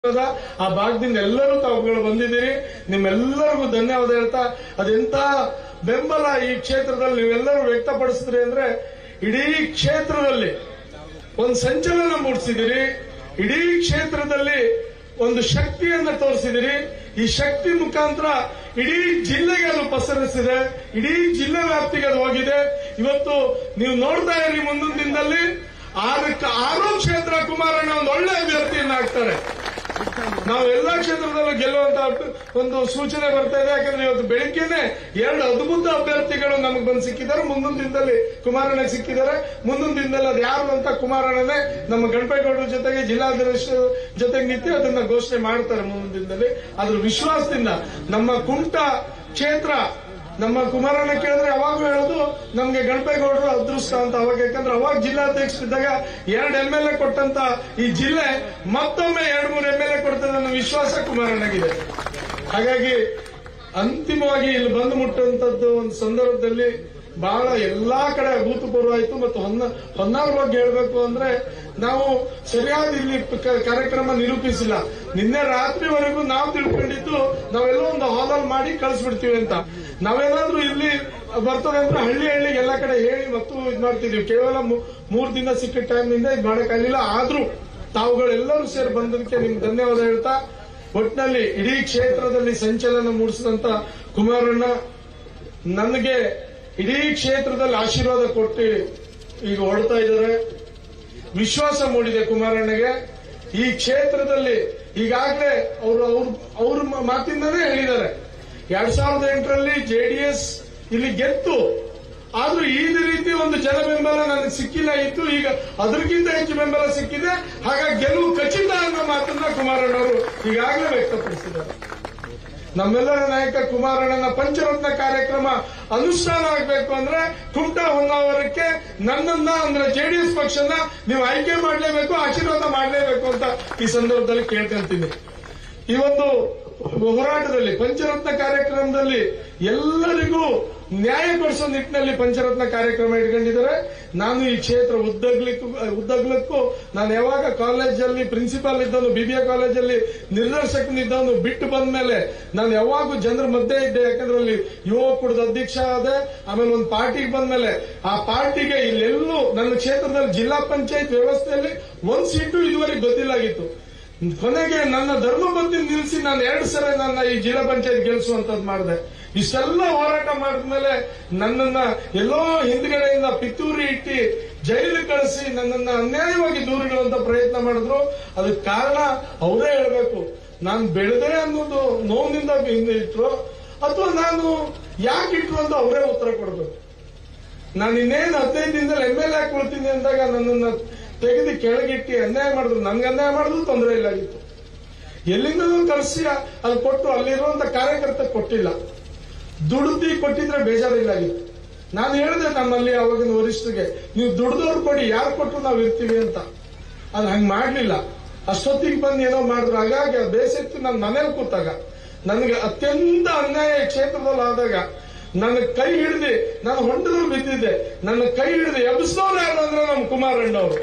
ಅದ. ಆ ಭಾಗದಿಂದ ಎಲ್ಲರೂ ತಾವುಗಳು ಬಂದಿದ್ದೀರಿ ನಿಮ್ಮೆಲ್ಲರಿಗೂ ಧನ್ಯವಾದ ಹೇಳ್ತಾ ಅದೆಂತ ಬೆಂಬಲ ಈ ಕ್ಷೇತ್ರದಲ್ಲಿ ನೀವೆಲ್ಲರೂ ವ್ಯಕ್ತಪಡಿಸಿದ್ರಿ ಅಂದ್ರೆ ಇಡೀ ಕ್ಷೇತ್ರದಲ್ಲಿ ಒಂದು ಸಂಚಲನ ಮೂಡಿಸಿದಿರಿ ಇಡೀ ಕ್ಷೇತ್ರದಲ್ಲಿ ಒಂದು ಶಕ್ತಿಯನ್ನ ತೋರಿಸಿದಿರಿ ಈ ಶಕ್ತಿ ಮುಖಾಂತರ ಇಡೀ ಜಿಲ್ಲೆಗೆ ಅದು ಪಸರಿಸಿದೆ ಇಡೀ ಜಿಲ್ಲೆ ವ್ಯಾಪ್ತಿಗೆ ಅದು ಹೋಗಿದೆ ಇವತ್ತು ನೀವು ನೋಡ್ತಾ ಇರಿ ಮುಂದಿನ ದಿನದಲ್ಲಿ ಆರಕ್ಕೆ ಆರು ಕ್ಷೇತ್ರ ಕುಮಾರಣ್ಣ ಒಂದು ಒಳ್ಳೆ ಅಭ್ಯರ್ಥಿಯನ್ನ ಆಗ್ತಾರೆ ನಾವು ಎಲ್ಲಾ ಕ್ಷೇತ್ರದಲ್ಲೂ ಗೆಲ್ಲುವಂತ ಒಂದು ಸೂಚನೆ ಬರ್ತಾ ಇದೆ ಯಾಕಂದ್ರೆ ಇವತ್ತು ಬೆಳಿಗ್ಗೆನೆ ಎರಡು ಅದ್ಭುತ ಅಭ್ಯರ್ಥಿಗಳು ನಮಗೆ ಬಂದು ಸಿಕ್ಕಿದ್ದಾರೆ ಮುಂದಿನ ದಿನದಲ್ಲಿ ಕುಮಾರಣ್ಣ ಸಿಕ್ಕಿದ್ದಾರೆ ಮುಂದಿನ ದಿನದಲ್ಲಿ ಅದು ಯಾರು ಅಂತ ಕುಮಾರಣ್ಣನೇ ನಮ್ಮ ಗಣಪೇಗೌಡರ ಜೊತೆಗೆ ಜಿಲ್ಲಾಧ್ಯಕ್ಷ ಜೊತೆಗೆ ನಿಂತು ಅದನ್ನ ಘೋಷಣೆ ಮಾಡ್ತಾರೆ ಮುಂದಿನ ದಿನದಲ್ಲಿ ಅದ್ರ ವಿಶ್ವಾಸದಿಂದ ನಮ್ಮ ಕುಂಟ ಕ್ಷೇತ್ರ ನಮ್ಮ ಕುಮಾರಣ್ಣ ಕೇಳಿದ್ರೆ ಅವಾಗ ಹೇಳೋದು ನಮ್ಗೆ ಗಣಪೇಗೌಡರು ಅದೃಷ್ಟ ಅಂತ ಅವಾಗ ಯಾಕಂದ್ರೆ ಅವಾಗ ಜಿಲ್ಲಾಧ್ಯಕ್ಷರಿದ್ದಾಗ ಎರಡು ಎಂ ಎಲ್ ಎ ಕೊಟ್ಟಂತ ಈ ಜಿಲ್ಲೆ ಮತ್ತೊಮ್ಮೆ ಎರಡು ಮೂರು ಎಂ ಎಲ್ ಎ ಕೊಡ್ತದೆ ಅನ್ನೋ ವಿಶ್ವಾಸ ಕುಮಾರಣ್ಣಗಿದೆ ಹಾಗಾಗಿ ಅಂತಿಮವಾಗಿ ಇಲ್ಲಿ ಬಂದು ಮುಟ್ಟುವಂತದ್ದು ಒಂದು ಸಂದರ್ಭದಲ್ಲಿ ಬಹಳ ಎಲ್ಲಾ ಕಡೆ ಅಭೂತಪೂರ್ವ ಆಯ್ತು ಮತ್ತು ಹೊನ್ನ ಹೊನ್ನಾರ ಬಗ್ಗೆ ಹೇಳ್ಬೇಕು ಅಂದ್ರೆ ನಾವು ಸರಿಯಾದ ಇಲ್ಲಿ ಕ- ಕಾರ್ಯಕ್ರಮ ನಿರೂಪಿಸಿಲ್ಲ ನಿನ್ನೆ ರಾತ್ರಿವರೆಗೂ ನಾವು ತಿಳ್ಕೊಂಡಿದ್ದು ನಾವೆಲ್ಲೋ ಒಂದು ಹಾಲಲ್ಲಿ ಮಾಡಿ ಕಳಿಸ್ಬಿಡ್ತೀವಿ ಅಂತ ನಾವೇನಾದ್ರೂ ಇಲ್ಲಿ ಬರ್ತದೆ ಅಂದ್ರೆ ಹಳ್ಳಿ ಹಳ್ಳಿಗೆ ಎಲ್ಲ ಕಡೆ ಹೇಳಿ ಮತ್ತು ಇದ್ ಮಾಡ್ತಿದ್ವಿ ಕೇವಲ ಮೂ- ಮೂರ್ ದಿನ ಸಿಕ್ಕ ಟೈಮ್ನಿಂದ ಇದು ಮಾಡಕ್ಕಾಗಲಿಲ್ಲ ಆದ್ರೂ ತಾವುಗಳೆಲ್ಲರೂ ಸೇರಿ ಬಂದದಕ್ಕೆ ನಿಮ್ಗೆ ಧನ್ಯವಾದ ಹೇಳ್ತಾ ಒಟ್ಟಿನಲ್ಲಿ ಇಡೀ ಕ್ಷೇತ್ರದಲ್ಲಿ ಸಂಚಲನ ಮೂಡಿಸಿದಂತ ಕುಮಾರಣ್ಣ ನನಗೆ ಇಡೀ ಕ್ಷೇತ್ರದಲ್ಲಿ ಆಶೀರ್ವಾದ ಕೊಟ್ಟು ಈಗ ಹೊಡ್ತಾ ಇದ್ದಾರೆ ವಿಶ್ವಾಸ ಮೂಡಿದೆ ಕುಮಾರಣ್ಣಗೆ ಈ ಕ್ಷೇತ್ರದಲ್ಲಿ ಈಗಾಗಲೇ ಅವರು ಅವ್ರ ಅವ್ರ ಮಾತಿಂದನೇ ಹೇಳಿದ್ದಾರೆ ಎರಡ್ ಸಾವಿರದ ಎಂಟರಲ್ಲಿ ಜೆಡಿಎಸ್ ಇಲ್ಲಿ ಗೆದ್ದು ಆದ್ರೂ ಈ ರೀತಿ ಒಂದು ಜನ ಬೆಂಬಲ ನನಗೆ ಸಿಕ್ಕಿಲ್ಲ ಇತ್ತು ಈಗ ಅದಕ್ಕಿಂತ ಹೆಚ್ಚು ಬೆಂಬಲ ಸಿಕ್ಕಿದೆ ಹಾಗಾಗಿ ಗೆಲುವು ಖಚಿತ ಅನ್ನೋ ಮಾತನ್ನ ಕುಮಾರಣ್ಣವರು ಈಗಾಗಲೇ ವ್ಯಕ್ತಪಡಿಸಿದ್ದಾರೆ ನಮ್ಮೆಲ್ಲರ ನಾಯಕ ಕುಮಾರಣ್ಣನ ಪಂಚರತ್ನ ಕಾರ್ಯಕ್ರಮ ಅನುಷ್ಠಾನ ಆಗಬೇಕು ಅಂದ್ರೆ ಕುಮಟ ಹೊನ್ನಾವರಕ್ಕೆ ನನ್ನನ್ನ ಅಂದ್ರೆ ಜೆಡಿಎಸ್ ಪಕ್ಷನ ನೀವು ಆಯ್ಕೆ ಮಾಡಲೇಬೇಕು ಆಶೀರ್ವಾದ ಮಾಡಲೇಬೇಕು ಅಂತ ಈ ಸಂದರ್ಭದಲ್ಲಿ ಕೇಳ್ಕೊಂತೀನಿ ಈ ಒಂದು ಹೋರಾಟದಲ್ಲಿ ಪಂಚರತ್ನ ಕಾರ್ಯಕ್ರಮದಲ್ಲಿ ಎಲ್ಲರಿಗೂ ನ್ಯಾಯ ಕೊಡಿಸೋ ನಿಟ್ಟಿನಲ್ಲಿ ಪಂಚರತ್ನ ಕಾರ್ಯಕ್ರಮ ಇಟ್ಕೊಂಡಿದ್ದಾರೆ ನಾನು ಈ ಕ್ಷೇತ್ರ ಉದ್ದಗ್ಲಿಕ್ಕೂ ಉದ್ದಗ್ಲಕ್ಕೂ ನಾನು ಯಾವಾಗ ಕಾಲೇಜಲ್ಲಿ ಪ್ರಿನ್ಸಿಪಾಲ್ ಇದ್ದವನು ಬಿಬಿಎ ಕಾಲೇಜಲ್ಲಿ ನಿರ್ದೇಶಕನಿದ್ದವನು ಬಿಟ್ಟು ಬಂದ ಮೇಲೆ ನಾನು ಯಾವಾಗೂ ಜನರ ಮಧ್ಯೆ ಇದ್ದೆ ಯಾಕಂದ್ರೆ ಅಲ್ಲಿ ಯುವ ಕುಡದ ಅಧ್ಯಕ್ಷ ಆದೆ ಆಮೇಲೆ ಒಂದು ಪಾರ್ಟಿಗೆ ಬಂದ್ಮೇಲೆ ಆ ಪಾರ್ಟಿಗೆ ಇಲ್ಲೆಲ್ಲೂ ನನ್ನ ಕ್ಷೇತ್ರದಲ್ಲಿ ಜಿಲ್ಲಾ ಪಂಚಾಯತ್ ವ್ಯವಸ್ಥೆಯಲ್ಲಿ ಒಂದ್ ಸೀಟು ಇದುವರೆಗೆ ಗೊತ್ತಿಲ್ಲಾಗಿತ್ತು ಕೊನೆಗೆ ನನ್ನ ಧರ್ಮ ಬಂದು ನಿಲ್ಲಿಸಿ ನಾನು ಎರಡು ಸಲ ನನ್ನ ಈ ಜಿಲ್ಲಾ ಪಂಚಾಯತ್ ಗೆಲ್ಲಿಸುವಂತದ್ದು ಮಾಡಿದೆ ಇಷ್ಟೆಲ್ಲ ಹೋರಾಟ ಮಾಡಿದ್ಮೇಲೆ ನನ್ನನ್ನ ಎಲ್ಲೋ ಹಿಂದ್ಗಡೆಯಿಂದ ಪಿತೂರಿ ಇಟ್ಟಿ ಜೈಲು ಕಳಿಸಿ ನನ್ನನ್ನ ಅನ್ಯಾಯವಾಗಿ ದೂರಿಡುವಂತ ಪ್ರಯತ್ನ ಮಾಡಿದ್ರು ಅದಕ್ಕೆ ಕಾರಣ ಅವರೇ ಹೇಳ್ಬೇಕು ನಾನು ಬೆಳೆದೆ ಅನ್ನೋದು ನೋವಿನಿಂದ ಹಿಂದೆ ಇಟ್ರು ಅಥವಾ ನಾನು ಯಾಕೆ ಇಟ್ರು ಅಂತ ಅವರೇ ಉತ್ತರ ಕೊಡಬೇಕು ನಾನು ಇನ್ನೇನು ಹದಿನೈದು ದಿನದಲ್ಲಿ ಎಮ್ ಎಲ್ ಎ ಕೊಡ್ತೀನಿ ಅಂದಾಗ ನನ್ನನ್ನ ತೆಗೆದು ಕೆಳಗಿಟ್ಟು ಅನ್ಯಾಯ ಮಾಡಿದ್ರು ನನ್ಗೆ ಅನ್ಯಾಯ ಮಾಡಿದ್ರು ತೊಂದರೆ ಇಲ್ಲಾಗಿತ್ತು ಎಲ್ಲಿಂದ ಕರೆಸಿ ಅಲ್ಲಿ ಕೊಟ್ಟು ಅಲ್ಲಿರುವಂತ ಕಾರ್ಯಕರ್ತ ಕೊಟ್ಟಿಲ್ಲ ದುಡ್ದಿ ಕೊಟ್ಟಿದ್ರೆ ಬೇಜಾರಿಲ್ಲಾಗಿತ್ತು ನಾನು ಹೇಳಿದೆ ನಮ್ಮಲ್ಲಿ ಅವಾಗಿನ ವರಿಷ್ಠರಿಗೆ ನೀವು ದುಡ್ದವ್ರು ಕೊಡಿ ಯಾರು ಕೊಟ್ಟರು ನಾವು ಇರ್ತೀವಿ ಅಂತ ಅದು ಹಂಗ್ ಮಾಡ್ಲಿಲ್ಲ ಅಷ್ಟೊತ್ತಿಗೆ ಬಂದು ಏನೋ ಮಾಡಿದ್ರು ಹಾಗಾಗಿ ಅದು ಬೇಸಿತ್ತು ನನ್ನ ಮನೇಲಿ ಕೂತಾಗ ನನಗೆ ಅತ್ಯಂತ ಅನ್ಯಾಯ ಈ ಕ್ಷೇತ್ರದಲ್ಲಿ ಆದಾಗ ನನ್ನ ಕೈ ಹಿಡಿದು ನಾನು ಹೊಂಡದಲ್ಲಿ ಬಿದ್ದಿದ್ದೆ ನನ್ನ ಕೈ ಹಿಡಿದು ಎಬ್ಬಿಸೋರು ಯಾರು ಅಂದ್ರೆ ನಮ್ಮ ಕುಮಾರಣ್ಣವರು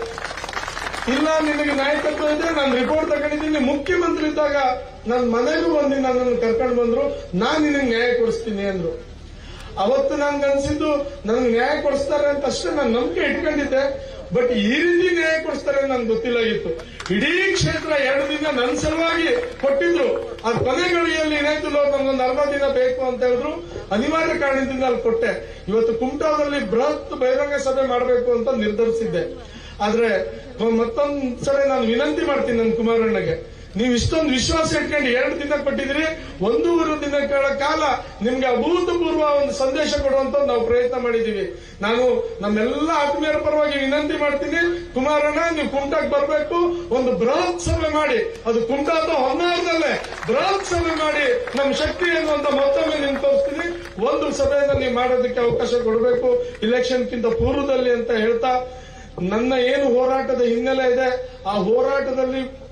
ಇಲ್ಲ ನಿನಗೆ ನಾಯಕತ್ವ ಇದೆ ನಾನು ರಿಪೋರ್ಟ್ ತಗೊಂಡಿದ್ದೀನಿ ಮುಖ್ಯಮಂತ್ರಿ ಇದ್ದಾಗ ನನ್ನ ಮನೆಗೂ ಬಂದು ನನ್ನನ್ನು ಕರ್ಕೊಂಡು ಬಂದ್ರು ನಾನು ನಿನಗೆ ನ್ಯಾಯ ಕೊಡಿಸ್ತೀನಿ ಅಂದ್ರು ಅವತ್ತು ನನ್ಗೆ ಅನ್ಸಿದ್ದು ನನಗೆ ನ್ಯಾಯ ಕೊಡಿಸ್ತಾರೆ ಅಂತ ಅಷ್ಟೇ ನಾನು ನಂಬಿಕೆ ಇಟ್ಕೊಂಡಿದ್ದೆ ಬಟ್ ಈ ರೀತಿ ನ್ಯಾಯ ಕೊಡಿಸ್ತಾರೆ ನನ್ಗೆ ಗೊತ್ತಿಲ್ಲಾಗಿತ್ತು ಇಡೀ ಕ್ಷೇತ್ರ ಎರಡು ದಿನ ನನ್ನ ಸಲುವಾಗಿ ಕೊಟ್ಟಿದ್ರು ಅದು ಕೊನೆ ಗಳಿಗೆಯಲ್ಲಿ ಏನಾಯ್ತು ಲೋ ನಮ್ಗೊಂದು ಅರ್ಧ ದಿನ ಬೇಕು ಅಂತ ಹೇಳಿದ್ರು ಅನಿವಾರ್ಯ ಕಾರಣದಿಂದ ಅಲ್ಲಿ ಕೊಟ್ಟೆ ಇವತ್ತು ಕುಮಟಾದಲ್ಲಿ ಬೃಹತ್ ಬಹಿರಂಗ ಸಭೆ ಮಾಡಬೇಕು ಅಂತ ನಿರ್ಧರಿಸಿದ್ದೆ ಆದ್ರೆ ಮತ್ತೊಂದ್ ಸಲ ನಾನು ವಿನಂತಿ ಮಾಡ್ತೀನಿ ನನ್ನ ಕುಮಾರಣ್ಣಗೆ ನೀವು ಇಷ್ಟೊಂದು ವಿಶ್ವಾಸ ಇಟ್ಕೊಂಡು ಎರಡು ದಿನ ಕೊಟ್ಟಿದ್ರಿ ಒಂದೂವರೆ ದಿನಗಳ ಕಾಲ ನಿಮ್ಗೆ ಅಭೂತಪೂರ್ವ ಒಂದು ಸಂದೇಶ ಕೊಡುವಂತ ನಾವು ಪ್ರಯತ್ನ ಮಾಡಿದೀವಿ ನಾನು ನಮ್ಮೆಲ್ಲ ಆತ್ಮೀಯರ ಪರವಾಗಿ ವಿನಂತಿ ಮಾಡ್ತೀನಿ ಕುಮಾರಣ್ಣ ನೀವು ಕುಮಟಾಕ್ ಬರಬೇಕು ಒಂದು ಬೃಹತ್ ಸಭೆ ಮಾಡಿ ಅದು ಕುಮಟಾ ಅಥವಾ ಹೊನ್ನಾರದಲ್ಲೇ ಬೃಹತ್ ಸಭೆ ಮಾಡಿ ನಮ್ಮ ಶಕ್ತಿ ಏನು ಅಂತ ಮತ್ತೊಮ್ಮೆ ನಿಮ್ಗೆ ತೋರಿಸ್ತೀನಿ ಒಂದು ಸಭೆಯನ್ನ ನೀವು ಮಾಡೋದಕ್ಕೆ ಅವಕಾಶ ಕೊಡಬೇಕು ಇಲೆಕ್ಷನ್ಗಿಂತ ಪೂರ್ವದಲ್ಲಿ ಅಂತ ಹೇಳ್ತಾ ನನ್ನ ಏನು ಹೋರಾಟದ ಹಿನ್ನೆಲೆ ಇದೆ ಆ ಹೋರಾಟದಲ್ಲಿ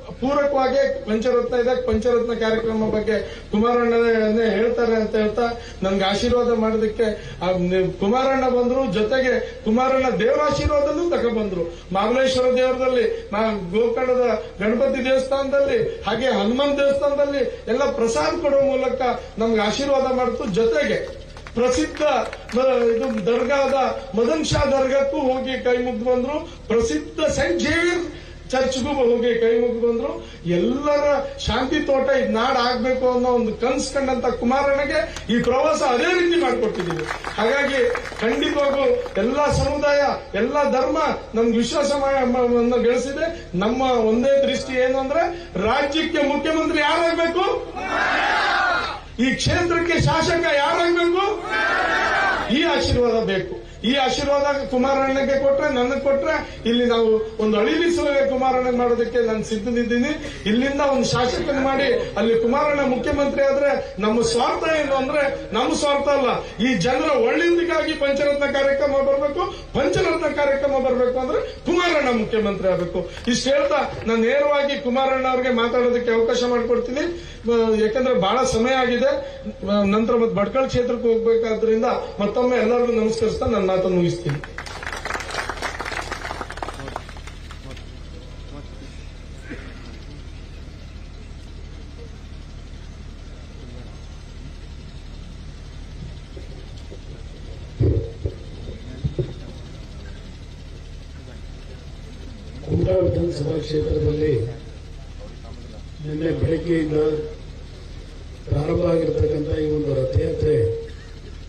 ಪೂರಕವಾಗಿ ಪಂಚರತ್ನ ಇದೆ ಪಂಚರತ್ನ ಕಾರ್ಯಕ್ರಮ ಬಗ್ಗೆ ಕುಮಾರಣ್ಣನೇ ಹೇಳ್ತಾರೆ ಅಂತ ಹೇಳ್ತಾ ನನ್ಗೆ ಆಶೀರ್ವಾದ ಮಾಡೋದಕ್ಕೆ ಆ ನಿ- ಕುಮಾರಣ್ಣ ಬಂದ್ರು ಜೊತೆಗೆ ಕುಮಾರಣ್ಣ ದೇವರ ಆಶೀರ್ವಾದನೂ ತಗೊಂಡ್ಬಂದ್ರು ಮಾಮಲೇಶ್ವರ ದೇವರದಲ್ಲಿ ನಾ- ಗೋಕರ್ಣದ ಗಣಪತಿ ದೇವಸ್ಥಾನದಲ್ಲಿ ಹಾಗೆ ಹನುಮಾನ್ ದೇವಸ್ಥಾನದಲ್ಲಿ ಎಲ್ಲ ಪ್ರಸಾದ ಕೊಡುವ ಮೂಲಕ ನಮ್ಗೆ ಆಶೀರ್ವಾದ ಮಾಡ್ತು ಜೊತೆಗೆ ಪ್ರಸಿದ್ಧ ಮ- ಇದು ದರ್ಗಾದ ಮದನ್ ಶಾ ದರ್ಗಾಕ್ಕೂ ಹೋಗಿ ಕೈ ಮುಗ್ದು ಬಂದ್ರು ಪ್ರಸಿದ್ಧ ಸೈಂಟ್ ಜೇವಿಯರ್ ಚರ್ಚ್ಗೂ ಹೋಗಿ ಕೈ ಮುಗ್ದು ಬಂದ್ರು ಎಲ್ಲರ ಶಾಂತಿ ತೋಟ ಇದು ನಾಡ್ ಆಗ್ಬೇಕು ಅನ್ನೋ ಒಂದು ಕನ್ಸ್ ಕಂಡಂತ ಕುಮಾರಣ್ಣಗೆ ಈ ಪ್ರವಾಸ ಅದೇ ರೀತಿ ಮಾಡಿಕೊಟ್ಟಿದ್ದೀವಿ ಹಾಗಾಗಿ ಖಂಡಿತವಾಗೂ ಎಲ್ಲಾ ಸಮುದಾಯ ಎಲ್ಲಾ ಧರ್ಮ ನಮ್ಗೆ ವಿಶ್ವಾಸವನ್ನು ಗಳಿಸಿದೆ ನಮ್ಮ ಒಂದೇ ದೃಷ್ಟಿ ಏನು ಅಂದ್ರೆ ರಾಜ್ಯಕ್ಕೆ ಮುಖ್ಯಮಂತ್ರಿ ಯಾರಾಗಬೇಕು ಈ ಕ್ಷೇತ್ರಕ್ಕೆ ಶಾಸಕ ಯಾರಾಗಬೇಕು ಈ ಆಶೀರ್ವಾದ ಬೇಕು ಈ ಆಶೀರ್ವಾದ ಕುಮಾರಣ್ಣಗೆ ಕೊಟ್ರೆ ನನಗೆ ಕೊಟ್ರೆ ಇಲ್ಲಿ ನಾವು ಒಂದು ಅಳಿಲಿಸುವ ಕುಮಾರಣ್ಣ ಮಾಡೋದಕ್ಕೆ ನಾನು ಸಿದ್ಧನಿದ್ದೀನಿ ಇಲ್ಲಿಂದ ಒಂದು ಶಾಸಕನ ಮಾಡಿ ಅಲ್ಲಿ ಕುಮಾರಣ್ಣ ಮುಖ್ಯಮಂತ್ರಿ ಆದ್ರೆ ನಮ್ಮ ಸ್ವಾರ್ಥ ಏನು ಅಂದ್ರೆ ನಮ್ಮ ಸ್ವಾರ್ಥ ಅಲ್ಲ ಈ ಜನರ ಒಳ್ಳೆಯದಕ್ಕಾಗಿ ಪಂಚರತ್ನ ಕಾರ್ಯಕ್ರಮ ಬರಬೇಕು ಪಂಚರತ್ನ ಕಾರ್ಯಕ್ರಮ ಬರಬೇಕು ಅಂದ್ರೆ ಕುಮಾರಣ್ಣ ಮುಖ್ಯಮಂತ್ರಿ ಆಗಬೇಕು ಇಷ್ಟು ಹೇಳ್ತಾ ನಾನು ನೇರವಾಗಿ ಕುಮಾರಣ್ಣ ಅವರಿಗೆ ಮಾತಾಡೋದಕ್ಕೆ ಅವಕಾಶ ಮಾಡಿಕೊಡ್ತೀನಿ ಆ, ಯಾಕಂದ್ರೆ ಬಹಳ ಸಮಯ ಆಗಿದೆ ಆ, ನಂತರ ಮತ್ತೆ ಭಟ್ಕಳ ಕ್ಷೇತ್ರಕ್ಕೆ ಹೋಗ್ಬೇಕಾದ್ರಿಂದ ಮತ್ತೊಮ್ಮೆ ಎಲ್ಲರಿಗೂ ನಮಸ್ಕರಿಸ್ತಾ ನನ್ನ ಮಾತನ್ನು ಮುಗಿಸ್ತೀನಿ ಕುಮಟಾ ವಿಧಾನಸಭಾ ಕ್ಷೇತ್ರದಲ್ಲಿ ನಿನ್ನೆ ಬೆಳಗ್ಗೆಯಿಂದ ಪ್ರಾರಂಭ ಆಗಿರತಕ್ಕಂಥ ಈ ಒಂದು ರಥಯಾತ್ರೆ